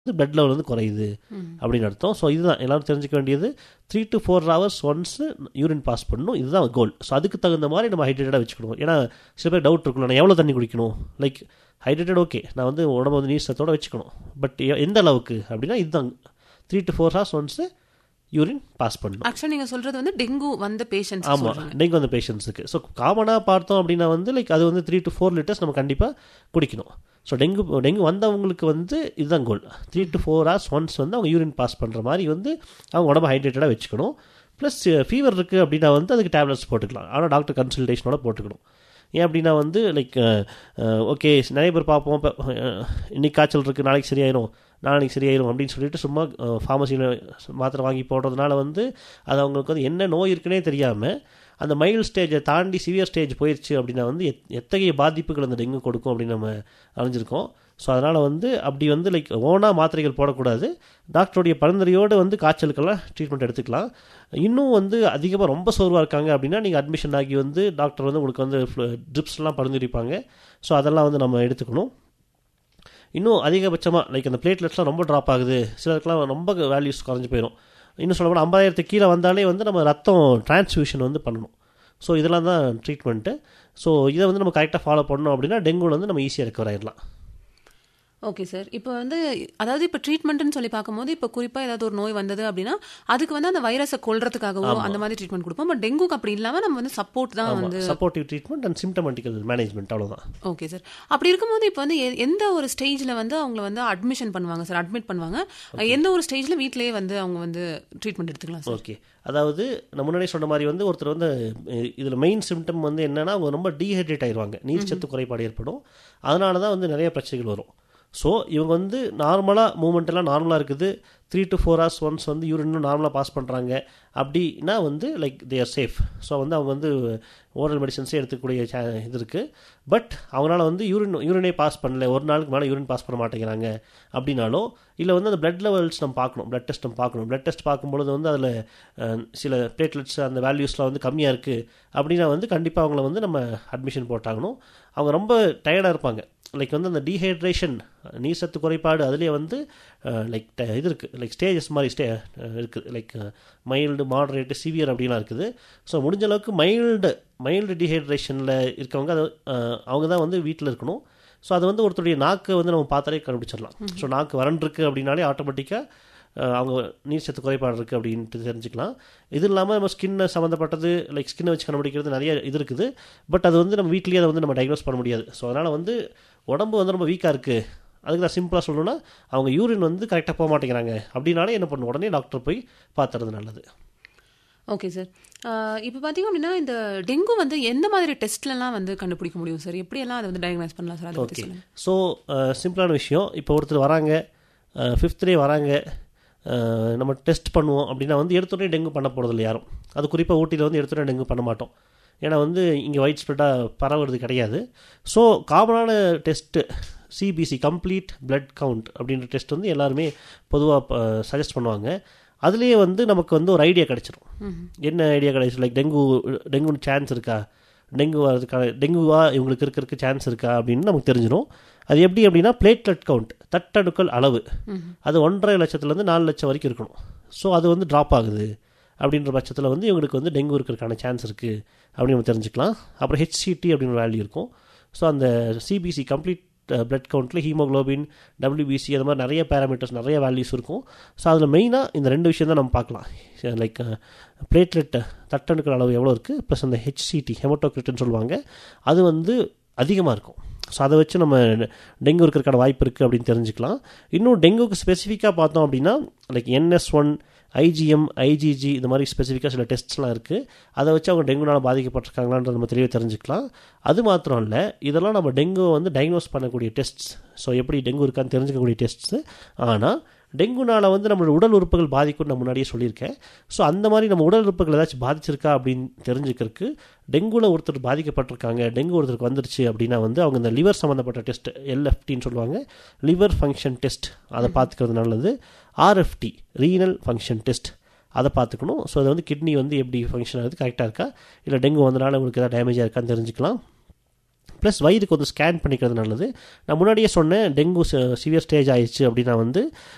வந்து blood level வந்து குறையுது அப்படின்னு அர்த்தம் ஸோ இதுதான் எல்லாரும் தெரிஞ்சுக்க வேண்டியது three to four hours once urine pass பண்ணணும் இதுதான் கோல் ஸோ அதுக்கு தகுந்த மாதிரி நம்ம ஹைட்ரேட்டடாக வச்சுக்கணும் ஏன்னா சில பேர் டவுட் இருக்குல்ல நான் எவ்வளோ தண்ணி குடிக்கணும் லைக் ஹைட்ரேட்டட் ஓகே நான் வந்து உடம்பு வந்து நீர் சத்தோட வச்சுக்கணும் பட் எந்த அளவுக்கு அப்படின்னா இதுதான் three to four hours once urine pass பண்ணணும் ஆக்சுவலா நீங்க சொல்றது வந்து டெங்கு வந்த பேஷண்ட்ஸ் ஆமாம் டெங்கு வந்த பேஷண்ட்ஸுக்கு ஸோ காமனாக பார்த்தோம் அப்படின்னா வந்து லைக் அது வந்து த்ரீ டு ஃபோர் லிட்டர்ஸ் நம்ம கண்டிப்பாக குடிக்கணும் ஸோ டெங்கு டெங்கு வந்தவங்களுக்கு வந்து இதுதான் goal three to four hours once வந்து அவங்க யூரின் பாஸ் பண்ணுற மாதிரி வந்து அவங்க உடம்பு ஹைட்ரேட்டடாக வச்சுக்கணும் ப்ளஸ் ஃபீவர் இருக்குது அப்படின்னா வந்து அதுக்கு டேப்லெட்ஸ் போட்டுக்கலாம் ஆனால் டாக்டர் கன்சல்டேஷனோட போட்டுக்கணும் ஏன் அப்படின்னா வந்து லைக் ஓகே நிறைய பேர் பார்ப்போம் இப்போ இன்னைக்கு காய்ச்சல் இருக்குது நாளைக்கு சரியாயிரும் நாளைக்கு சரியாயிரும் அப்படின்னு சொல்லிட்டு சும்மா ஃபார்மசியில் மாத்திரை வாங்கி போடுறதுனால வந்து அது அவங்களுக்கு வந்து என்ன நோய் இருக்குன்னே தெரியாமல் அந்த மைல்டு ஸ்டேஜை தாண்டி சிவியர் ஸ்டேஜ் போயிடுச்சு அப்படின்னா வந்து எத் எத்தகைய பாதிப்புகள் அந்த டெங்கு கொடுக்கும் அப்படின்னு நம்ம அறிஞ்சிருக்கோம் ஸோ அதனால் வந்து அப்படி வந்து லைக் ஓனாக மாத்திரைகள் போடக்கூடாது டாக்டருடைய பரிந்துரையோடு வந்து காய்ச்சலுக்கெல்லாம் ட்ரீட்மெண்ட் எடுத்துக்கலாம் இன்னும் வந்து அதிகமாக ரொம்ப சோர்வாக இருக்காங்க அப்படின்னா நீங்கள் அட்மிஷன் ஆகி வந்து டாக்டர் வந்து உங்களுக்கு வந்து ட்ரிப்ஸ்லாம் பரிந்துரைப்பாங்க ஸோ அதெல்லாம் வந்து நம்ம எடுத்துக்கணும் இன்னும் அதிகபட்சமாக லைக் அந்த பிளேட்லெட்ஸ்லாம் ரொம்ப ட்ராப் ஆகுது சிலருக்குலாம் ரொம்ப வேல்யூஸ் குறைஞ்சி போயிடும் இன்னும் சொல்ல போனால் ஐம்பதாயிரத்துக்கு கீழே வந்தாலே வந்து நம்ம ரத்தம் டிரான்ஸ்ஃபியூஷன் வந்து பண்ணணும் ஸோ இதெல்லாம் தான் ட்ரீட்மெண்ட்டு ஸோ இதை வந்து நம்ம கரெக்டாக ஃபாலோ பண்ணோம் அப்படின்னா டெங்குவில் வந்து நம்ம ஈஸியாக ரெக்கவர் ஆயிடலாம் ஓகே சார் இப்போ வந்து அதாவது இப்போ ட்ரீட்மெண்ட்னு சொல்லி பார்க்கும்போது இப்போ குறிப்பாக ஏதாவது ஒரு நோய் வந்தது அப்படின்னா அதுக்கு வந்து அந்த வைரஸை கொல்றதுக்காகவோ அந்த மாதிரி ட்ரீட்மெண்ட் கொடுப்போம் பட் டெங்குக்கு அப்படி இல்லாமல் நம்ம வந்து சப்போர்ட் தான் வந்து supportive treatment and symptomatical management அவ்வளோதான் ஓகே சார் அப்படி இருக்கும்போது இப்போ வந்து எ- எந்த ஒரு ஸ்டேஜில் வந்து அவங்கள வந்து அட்மிஷன் பண்ணுவாங்க சார் அட்மிட் பண்ணுவாங்க எந்த ஒரு ஸ்டேஜில் வீட்டிலேயே வந்து அவங்க வந்து ட்ரீட்மெண்ட் எடுத்துக்கலாம் சார் ஓகே அதாவது நான் முன்னாடியே சொன்ன மாதிரி வந்து ஒருத்தர் வந்து இதில் மெயின் சிம்டம் வந்து என்னன்னா அவங்க ரொம்ப டீஹைட்ரேட் ஆயிடுவாங்க நீர்ச்சத்து குறைபாடு ஏற்படும் அதனால தான் வந்து நிறைய பிரச்சனைகள் வரும் ஸோ இவங்க வந்து நார்மலாக மூமெண்ட் எல்லாம் நார்மலாக இருக்குது three to four hours once வந்து யூரினும் நார்மலாக பாஸ் பண்ணுறாங்க அப்படின்னா வந்து like they are safe so வந்து அவங்க வந்து ஓரல் மெடிசன்ஸே எடுத்துக்கூடிய cha- இது இருக்குது பட் அவங்களால வந்து யூரின் யூரினே பாஸ் பண்ணல ஒரு நாளுக்கு மேலே யூரின் பாஸ் பண்ண மாட்டேங்கிறாங்க அப்படின்னாலும் இல்லை வந்து அந்த பிளட் லெவல்ஸ் நம்ம பார்க்கணும் பிளட் டெஸ்ட் நம்ம பார்க்கணும் பிளட் டெஸ்ட் பார்க்கும்பொழுது வந்து அதில் சில பிளேட்லெட்ஸ் அந்த வேல்யூஸ்லாம் வந்து கம்மியாக இருக்குது அப்படின்னா வந்து கண்டிப்பாக அவங்கள வந்து நம்ம அட்மிஷன் போட்டாகணும் அவங்க ரொம்ப டயர்டாக இருப்பாங்க லைக் வந்து அந்த டீஹைட்ரேஷன் நீர் சத்து குறைபாடு அதுலேயே வந்து லைக் இது இருக்குது லைக் ஸ்டேஜஸ் மாதிரி ஸ்டே இருக்குது லைக் மைல்டு மாடரேட்டு சிவியர் அப்படிலாம் இருக்குது ஸோ முடிஞ்ச அளவுக்கு மைல்டு மைல்டு டீஹைட்ரேஷனில் இருக்கவங்க அது அஹ், அவங்க தான் வந்து வீட்டில் இருக்கணும் ஸோ அது வந்து ஒருத்தருடைய நாக்கை வந்து நம்ம பார்த்தாலே கண்டுபிடிச்சிடலாம் ஸோ நாக்கு வறண்டிருக்கு அப்படின்னாலே ஆட்டோமேட்டிக்காக அவங்க நீர் சத்து குறைபாடு இருக்குது அப்படின்ட்டு தெரிஞ்சுக்கலாம் இது இல்லாமல் நம்ம ஸ்கின்னை சம்மந்தப்பட்டது லைக் ஸ்கின்னை வச்சு கண்டுபிடிக்கிறது நிறைய இது இருக்குது பட் அது வந்து நம்ம வீட்லேயே அதை வந்து நம்ம டயக்னோஸ் பண்ண முடியாது ஸோ அதனால் வந்து உடம்பு வந்து ரொம்ப வீக்காக இருக்குது அதுக்கு நான் சிம்பிளாக சொல்லணும்னா அவங்க யூரின் வந்து கரெக்டாக போக மாட்டேங்கிறாங்க அப்படின்னாலே என்ன பண்ணணும் உடனே டாக்டர் போய் பார்த்துறது நல்லது ஓகே சார் இப்போ பார்த்தீங்க அப்படின்னா இந்த டெங்கு வந்து எந்த மாதிரி டெஸ்ட்லலாம் வந்து கண்டுபிடிக்க முடியும் சார் எப்படியெல்லாம் அதை வந்து டயக்னைஸ் பண்ணலாம் சார் அதை பற்றி ஓகே சொல்லுங்க ஸோ சிம்பிளான விஷயம் இப்போ ஒருத்தர் வராங்க ஃபிஃப்த் டே வராங்க அஹ், நம்ம டெஸ்ட் பண்ணுவோம் அப்படின்னா வந்து எடுத்தோடனே டெங்கு பண்ண போகிறதில்ல யாரும் அது குறிப்பாக ஊட்டியில் வந்து எடுத்தோடனே டெங்கு பண்ண மாட்டோம் ஏன்னா வந்து இங்கே ஒயிட் ஸ்ப்ரெட்டாக பரவுறது கிடையாது ஸோ காமனான test CBC complete blood count அப்படின்ற டெஸ்ட் வந்து எல்லாருமே பொதுவாக சஜஸ்ட் பண்ணுவாங்க அதுலேயே வந்து நமக்கு வந்து ஒரு ஐடியா கிடைச்சிரும் என்ன ஐடியா கிடைச்சிரும் லைக் டெங்கு டெங்கு சான்ஸ் இருக்கா டெங்கு வரதுக்கான டெங்குவா இவங்களுக்கு இருக்கிறதுக்கு சான்ஸ் இருக்கா அப்படின்னு நமக்கு தெரிஞ்சிடும் அது எப்படி அப்படின்னா பிளேட்லெட் கவுண்ட் தட்டணுக்கள் அளவு அது ஒன்றரை லட்சத்துலேருந்து நாலு லட்சம் வரைக்கும் இருக்கணும் ஸோ அது வந்து ட்ராப் ஆகுது அப்படின்ற பட்சத்தில் வந்து இவங்களுக்கு வந்து டெங்கு இருக்கிறதுக்கான சான்ஸ் இருக்குது அப்படின்னு நம்ம தெரிஞ்சுக்கலாம் அப்புறம் ஹெச்சிடி அப்படின்னு ஒரு வேல்யூ இருக்கும் ஸோ அந்த சிபிசி கம்ப்ளீட் பிளட் கவுண்ட்டில் ஹீமோக்ளோபின் டபிள்யூபிசி அந்த மாதிரி நிறைய பேராமீட்டர்ஸ் நிறைய வேல்யூஸ் இருக்கும் ஸோ அதில் மெயினாக இந்த ரெண்டு விஷயம் தான் நம்ம பார்க்கலாம் லைக் பிளேட்லெட் தட்டணுக்கள் அளவு எவ்வளோ இருக்குது ப்ளஸ் அந்த ஹெச்சிடி ஹெமோட்டோக்ரிட்னு சொல்லுவாங்க அது வந்து அதிகமாக இருக்கும் ஸோ அதை வச்சு நம்ம டெங்கு இருக்கிறதுக்கான வாய்ப்பு இருக்குது அப்படின்னு தெரிஞ்சுக்கலாம் இன்னும் டெங்குக்கு ஸ்பெசிஃபிக்காக பார்த்தோம் அப்படின்னா like NS one IgM IgG இந்த மாதிரி ஸ்பெசிஃபிக்காக சில டெஸ்ட்ஸ்லாம் இருக்குது அதை வச்சு அவங்க டெங்குனால் பாதிக்கப்பட்டிருக்காங்களான்ற நம்ம தெளிவாக தெரிஞ்சுக்கலாம் அது மாத்திரம் இல்லை இதெல்லாம் நம்ம டெங்குவை வந்து டயக்னோஸ் பண்ணக்கூடிய டெஸ்ட்ஸ் ஸோ எப்படி டெங்கு இருக்கான்னு தெரிஞ்சுக்கக்கூடிய டெஸ்ட்ஸு ஆனால் டெங்குனால வந்து நம்மளோட உடல் உறுப்புகள் பாதிக்கும்னு நான் முன்னாடியே சொல்லியிருக்கேன் ஸோ அந்த மாதிரி நம்ம உடல் உறுப்புகள் ஏதாச்சும் பாதிச்சிருக்கா அப்படின்னு தெரிஞ்சுக்கிறதுக்கு டெங்குல ஒருத்தர் பாதிக்கப்பட்டிருக்காங்க டெங்கு ஒருத்தருக்கு வந்துருச்சு அப்படின்னா வந்து அவங்க இந்த லிவர் சம்மந்தப்பட்ட டெஸ்ட் எல்எஃப்டின்னு சொல்லுவாங்க லிவர் ஃபங்க்ஷன் டெஸ்ட் அதை பார்த்துக்கிறது நல்லது ஆர்எஃப்டி ரீனல் ஃபங்க்ஷன் டெஸ்ட் அதை பார்த்துக்கணும் ஸோ அது வந்து கிட்னி வந்து எப்படி ஃபங்க்ஷன் ஆகுது கரெக்டாக இருக்கா இல்லை டெங்கு வந்தனால உங்களுக்கு ஏதாவது டேமேஜாக இருக்கான்னு தெரிஞ்சுக்கலாம் ப்ளஸ் வயிறுக்கு வந்து ஸ்கேன் பண்ணிக்கிறது நல்லது நான் முன்னாடியே சொன்னேன் டெங்கு சிவியர் ஸ்டேஜ் ஆயிடுச்சு அப்படின்னா வந்து